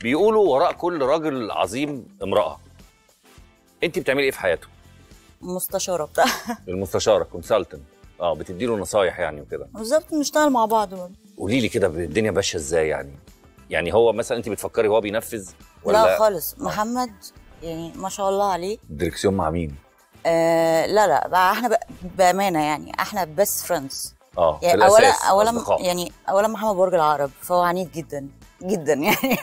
بيقولوا وراء كل راجل عظيم امراه انت بتعملي ايه في حياته مستشاره بتاع المستشاره كونسلتنت اه بتدي له نصايح يعني وكده بالظبط بنشتغل مع بعض برضه قولي لي كده الدنيا ماشيه ازاي يعني يعني هو مثلا انت بتفكري هو بينفذ ولا لا خالص محمد يعني ما شاء الله عليه الدركسيون مع مين آه لا لا بقى احنا بقى بامانه يعني احنا بيست فريندز اه في يعني اولا الأساس اولا أصدقاء. يعني اولا محمد برج العرب فهو عنيد جدا جدا يعني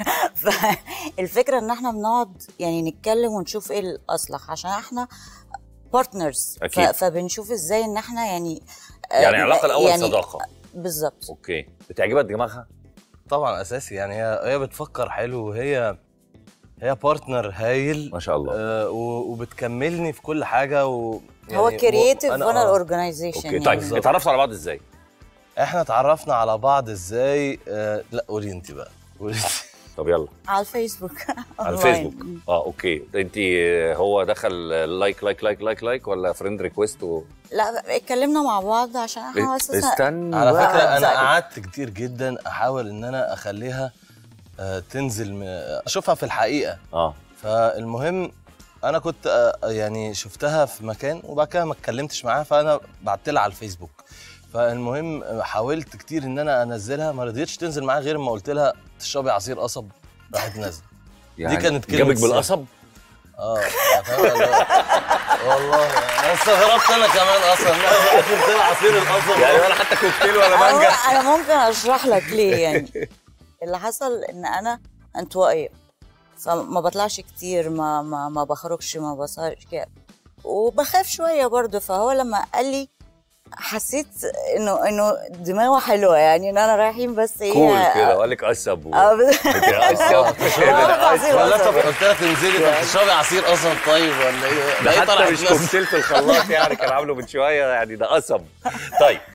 فالفكره ان احنا بنقعد يعني نتكلم ونشوف ايه الاصلح عشان احنا بارتنرز أكيد. فبنشوف ازاي ان احنا يعني آه، يعني العلاقه الاول يعني صداقه بالظبط اوكي بتعجبك دماغها طبعا اساسي يعني هي هي بتفكر حلو وهي هي بارتنر هايل ما شاء الله آه و- وبتكملني في كل حاجه و هو كرييتيف وأنا- وانا آه. الاورجنايزيشن اوكي يعني طيب اتعرفتوا على بعض ازاي احنا اتعرفنا على بعض ازاي آه لا قولي انت بقى قولي انت طب يلا على الفيسبوك على أونلاين. الفيسبوك اه اوكي انت هو دخل لايك لايك لايك لايك لايك ولا فريند ريكويست و... لا اتكلمنا مع بعض عشان احنا اساسا استنى على بقى. فكره انا exactly. قعدت كتير جدا احاول ان انا اخليها آه تنزل م- اشوفها في الحقيقه اه فالمهم انا كنت آه، يعني شفتها في مكان وبعد كده ما اتكلمتش معاها فانا بعت لها على الفيسبوك فالمهم آه، حاولت كتير ان انا انزلها ما رضيتش تنزل معايا غير ما قلت لها تشربي عصير قصب راحت نازله يعني كانت كلمة جابك سر. بالقصب اه فاهم ولا- والله انا استغربت انا كمان اصلا انا قلت لها عصير القصب يعني ولا حتى كوكتيل ولا هو مانجا انا ممكن اشرح لك ليه يعني اللي حصل ان انا انطوائيه فما بطلعش كتير ما ما ما بخرجش ما بسهرش كده وبخاف شويه برضه فهو لما قال لي حسيت انه انه دماغه حلوه يعني ان انا رايحين بس ايه كول كده وقال لك قصب و... اه بس- قصب عصير ولا قصب. طب قلت لها تنزلي طب تشربي عصير قصب طيب ولا ايه؟ ده لقيت حتى طلعت مش نازلة. كوكتيل في الخلاط يعني كان عامله من شويه يعني ده قصب طيب